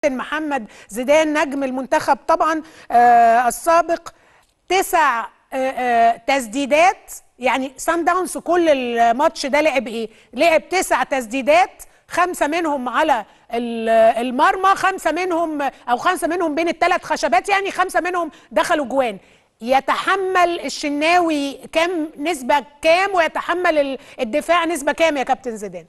محمد زيدان نجم المنتخب طبعا آه السابق تسع آه آه تسديدات يعني سان داونز كل الماتش ده لعب ايه؟ لعب تسع تسديدات خمسه منهم على ال- المرمى خمسه منهم او خمسه منهم بين الثلاث خشبات يعني خمسه منهم دخلوا جوان يتحمل الشناوي كام نسبه كام ويتحمل ال- الدفاع نسبه كام يا كابتن زيدان؟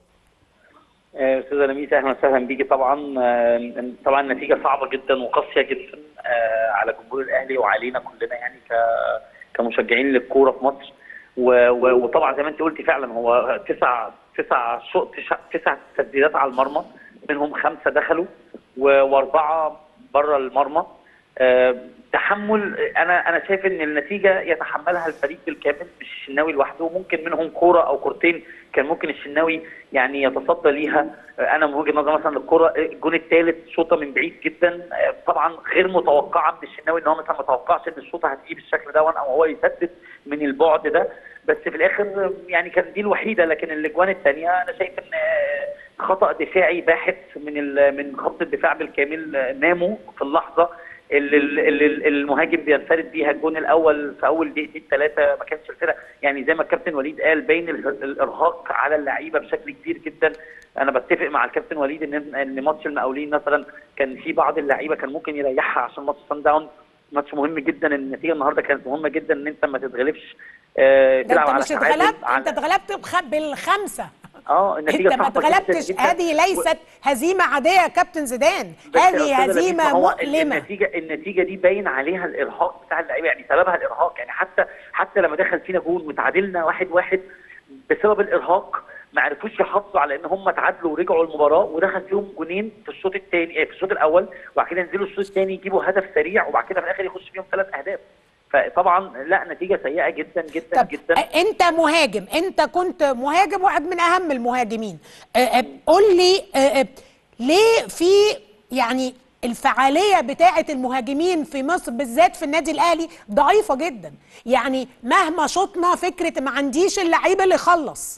آه، استاذه لميس اهلا وسهلا بيكي طبعا آه، طبعا نتيجه صعبه جدا وقاسيه جدا آه، على جمهور الاهلي وعلينا كلنا يعني ك- كمشجعين للكوره في مصر و- و- وطبعا زي ما انت قلتي فعلا هو تسع تسع شو تسع, تسع تسديدات على المرمى منهم خمسه دخلوا و- واربعه بره المرمى آه، تحمل انا انا شايف ان النتيجه يتحملها الفريق بالكامل مش الشناوي لوحده ممكن منهم كوره او كورتين كان ممكن الشناوي يعني يتصدى ليها آه، انا من وجهه نظري مثلا الكوره الجون الثالث شوطه من بعيد جدا آه، طبعا غير متوقعه من الشناوي ان هو مثلا ما توقعش ان الشوطه هتيجي بالشكل ده او هو يسدد من البعد ده بس في الاخر آه، يعني كانت دي الوحيده لكن الاجوان الثانيه انا شايف ان آه، خطا دفاعي باحث من ال- من خط الدفاع بالكامل آه، ناموا في اللحظه اللي اللي المهاجم بينفرد بيها الجون الاول في اول دقيقتين ثلاثه ما كانش الفرق يعني زي ما الكابتن وليد قال باين ال- الارهاق على اللعيبه بشكل كبير جدا انا بتفق مع الكابتن وليد ان ان ماتش المقاولين مثلا كان في بعض اللعيبه كان ممكن يريحها عشان ماتش سان داون ماتش مهم جدا النتيجه النهارده كانت مهمه جدا ان انت ما تتغلبش آه ده تلعب انت على مش تعادل، اتغلبت على- انت اتغلبت بخ- بالخمسه اه النتيجه انت ما صعبة جداً اتغلبتش جداً. هذه ليست هزيمه عاديه يا كابتن زيدان بس يا هذه أستاذة لميس، ما هزيمه هو مؤلمه النتيجه النتيجه دي باين عليها الارهاق بتاع اللعيبه يعني سببها الارهاق يعني حتى حتى لما دخل فينا جون وتعادلنا واحد واحد بسبب الارهاق ما عرفوش يحافظوا على ان هم تعادلوا ورجعوا المباراه ودخل فيهم جونين في الشوط الثاني في الشوط الاول وبعد كده ينزلوا الشوط الثاني يجيبوا هدف سريع وبعد كده في الاخر يخش فيهم ثلاث اهداف فطبعا لا نتيجه سيئه جدا جدا طب جدا أ- انت مهاجم انت كنت مهاجم واحد من اهم المهاجمين أ- أ- قول لي أ- أ- ليه في يعني الفعاليه بتاعه المهاجمين في مصر بالذات في النادي الاهلي ضعيفه جدا يعني مهما شطنا فكره ما عنديش اللعيب اللي يخلص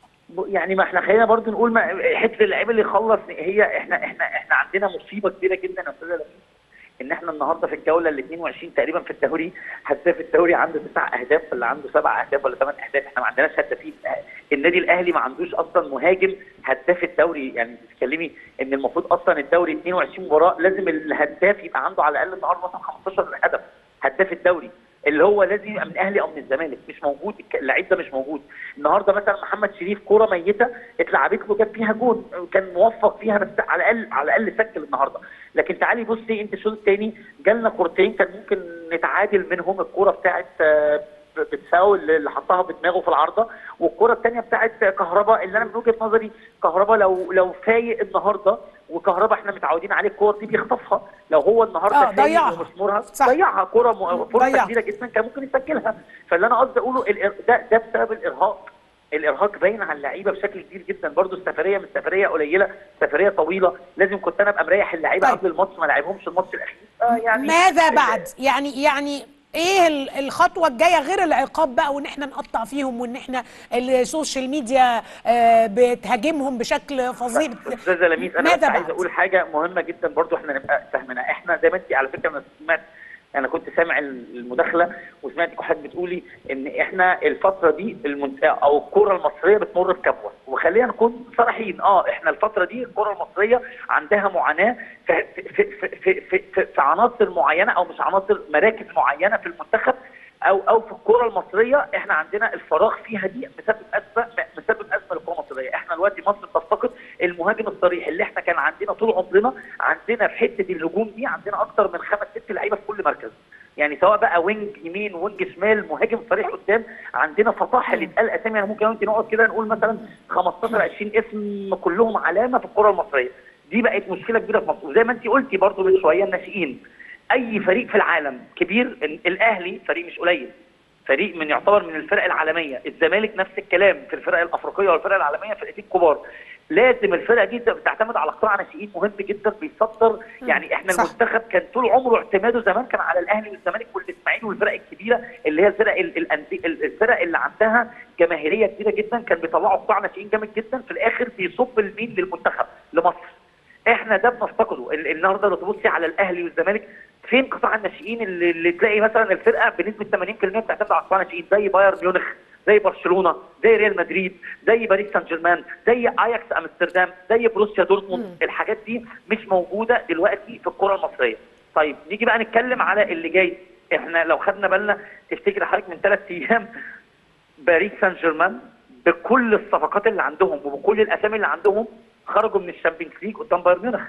يعني ما احنا خلينا برضو نقول ما حته اللعيب اللي يخلص هي احنا احنا احنا عندنا مصيبه كبيره جدا يا استاذه لميس ان احنا النهارده في الجوله ال 22 تقريبا في الدوري هداف الدوري عنده تسع اهداف ولا عنده سبع اهداف ولا ثمان اهداف احنا ما عندناش هدافين النادي الاهلي ما عندوش اصلا مهاجم هداف الدوري يعني بتتكلمي ان المفروض اصلا الدوري 22 مباراه لازم الهداف يبقى عنده على الاقل النهارده مثلا 15 هدف هداف الدوري اللي هو لازم يبقى من اهلي او من الزمالك مش موجود اللعيب ده مش موجود النهارده مثلا محمد شريف كوره ميته اتلعبت له جاب فيها جون كان موفق فيها بس على الاقل على الاقل سجل النهارده لكن تعالي بصي انت الشوط الثاني جالنا كورتين كان ممكن نتعادل منهم الكوره بتاعت آه، بتساوي اللي حطها بدماغه في العارضه والكره الثانيه بتاعت كهربا اللي انا من وجهه نظري كهربا لو لو فايق النهارده وكهربا احنا متعودين عليه الكور دي بيخطفها لو هو النهارده آه، فايق ضيعها. ومسمورها صح. ضيعها كره م- فرصه ضيعها. كبيره جدا كان ممكن يسجلها فاللي انا قصدي اقوله الإر- ده ده بسبب الارهاق الارهاق باين على اللعيبه بشكل كبير جدا برضو السفريه مش سفريه قليله سفريه طويله لازم كنت انا ابقى مريح اللعيبه طيب. قبل الماتش ما لعبهمش الماتش الاخير آه يعني ماذا بعد يعني يعني ايه ال- الخطوه الجايه غير العقاب بقى وان احنا نقطع فيهم وان احنا السوشيال ميديا آه، بتهاجمهم بشكل فظيع استاذه لميس انا بس ماذا عايز بعد؟ اقول حاجه مهمه جدا برضو احنا نبقى فاهمينها احنا زي ما انت على فكره انا سمعت انا كنت سامع المداخله وسمعت حضرتك بتقولي ان احنا الفتره دي المنت... او الكره المصريه بتمر بكبوه وخلينا نكون صريحين اه احنا الفتره دي الكره المصريه عندها معاناه في في في في, في, في, في, في عناصر معينه او مش عناصر مراكز معينه في المنتخب او او في الكره المصريه احنا عندنا الفراغ فيها دي مسبب ازمه مسبب ازمه للكره المصريه احنا دلوقتي مصر بتفتقد المهاجم الصريح اللي احنا كان عندنا طول عمرنا عندنا في حته الهجوم دي عندنا اكتر من خمس ست لعيبه في كل مركز يعني سواء بقى وينج يمين وينج شمال مهاجم صريح قدام عندنا فطاحل اللي اتقال اسامي انا ممكن انت نقعد كده نقول مثلا 15 20 اسم كلهم علامه في الكره المصريه دي بقت مشكله كبيره في مصر وزي ما انت قلتي برضو من شويه الناشئين اي فريق في العالم كبير ال- الاهلي فريق مش قليل فريق من يعتبر من الفرق العالميه الزمالك نفس الكلام في الفرق الافريقيه والفرق العالميه فرقتين كبار لازم الفرقه دي تعتمد على قطاع ناشئين مهم جدا بيصدر يعني احنا صح. المنتخب كان طول عمره اعتماده زمان كان على الاهلي والزمالك والاسماعيلي والفرق الكبيره اللي هي الفرق ال- الأندي- ال- الفرق اللي عندها جماهيريه كبيره جدا كان بيطلعوا قطاع ناشئين جامد جدا في الاخر بيصب المين للمنتخب لمصر احنا ده بنفتقده ال- النهارده لو تبصي على الاهلي والزمالك فين قطاع الناشئين اللي, اللي تلاقي مثلا الفرقه بنسبه 80% بتعتمد على قطاع الناشئين زي بايرن ميونخ زي برشلونه زي ريال مدريد زي باريس سان جيرمان زي اياكس امستردام زي بروسيا دورتموند الحاجات دي مش موجوده دلوقتي في الكره المصريه طيب نيجي بقى نتكلم على اللي جاي احنا لو خدنا بالنا تفتكر حضرتك من ثلاث ايام باريس سان جيرمان بكل الصفقات اللي عندهم وبكل الاسامي اللي عندهم خرجوا من الشامبيونز ليج قدام بايرن ميونخ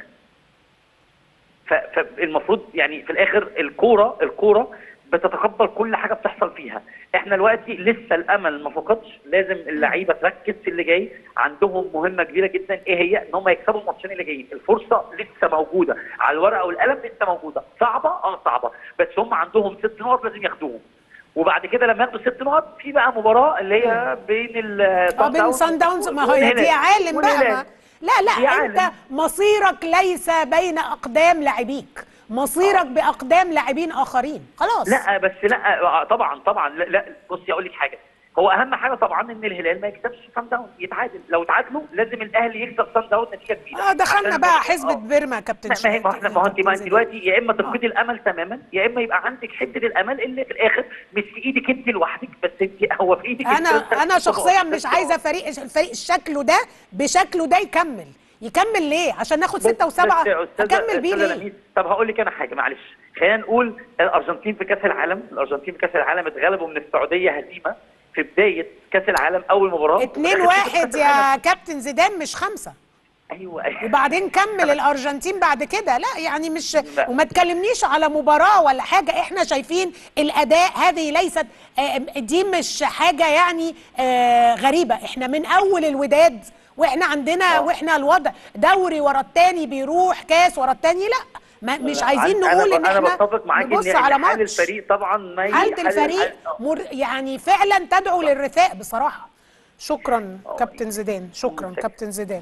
ف- فالمفروض يعني في الاخر الكوره الكوره بتتقبل كل حاجه بتحصل فيها احنا دلوقتي لسه الامل ما فقدش لازم اللعيبه تركز في اللي جاي عندهم مهمه كبيره جدا ايه هي ان هم يكسبوا الماتشين اللي جايين الفرصه لسه موجوده على الورقه والقلم لسه موجوده صعبه اه صعبه بس هم عندهم ست نقط لازم ياخدوهم وبعد كده لما ياخدوا ست نقط في بقى مباراه اللي هي بين ال اه بين سان داونز ما هي دي عالم بقى ما. لا لا دي انت عالم. مصيرك ليس بين اقدام لاعبيك مصيرك باقدام لاعبين اخرين خلاص لا بس لا آه، طبعا طبعا لا, لا بصي اقول لك حاجه هو اهم حاجه طبعا ان الهلال ما يكسبش سان داون يتعادل لو تعادلوا لازم الاهلي يكسب سان داون نتيجه كبيره اه دخلنا عشان- بقى حسبة آه. بيرما يا كابتن ما ما هي ما شريف. احنا ما هو انت ما انت كابتن دلوقتي يا اما تفقدي الامل تماما يا اما يبقى عندك حته الامل اللي في الاخر مش في ايدك انت لوحدك بس انت هو في ايدك انا الثلاث انا شخصيا نقاط. مش عايزه فريق الفريق شكله ده بشكله ده يكمل يكمل ليه عشان ناخد ستة وسبعة بس يا أستاذة- اكمل بيه أستاذة ليه لميس، طب هقول لك انا حاجه معلش خلينا نقول الارجنتين في كاس العالم الارجنتين في كاس العالم اتغلبوا من السعوديه هزيمه في بدايه كاس العالم اول مباراه اتنين واحد يا كابتن زيدان مش خمسة ايوه ايوه وبعدين كمل الارجنتين بعد كده لا يعني مش لا. وما تكلمنيش على مباراه ولا حاجه احنا شايفين الاداء هذه ليست آه، دي مش حاجه يعني آه، غريبه احنا من اول الوداد واحنا عندنا آه. واحنا الوضع دوري ورا التاني بيروح كاس ورا التاني لا ما مش عايزين أنا- نقول ان انا احنا بتفق معاك نبص ان على إن حال ماتش الفريق طبعا ما ي- حاله حال- الفريق حال- مر يعني فعلا تدعو للرثاء بصراحه شكرا آه. كابتن زيدان شكرا ممتاز. كابتن زيدان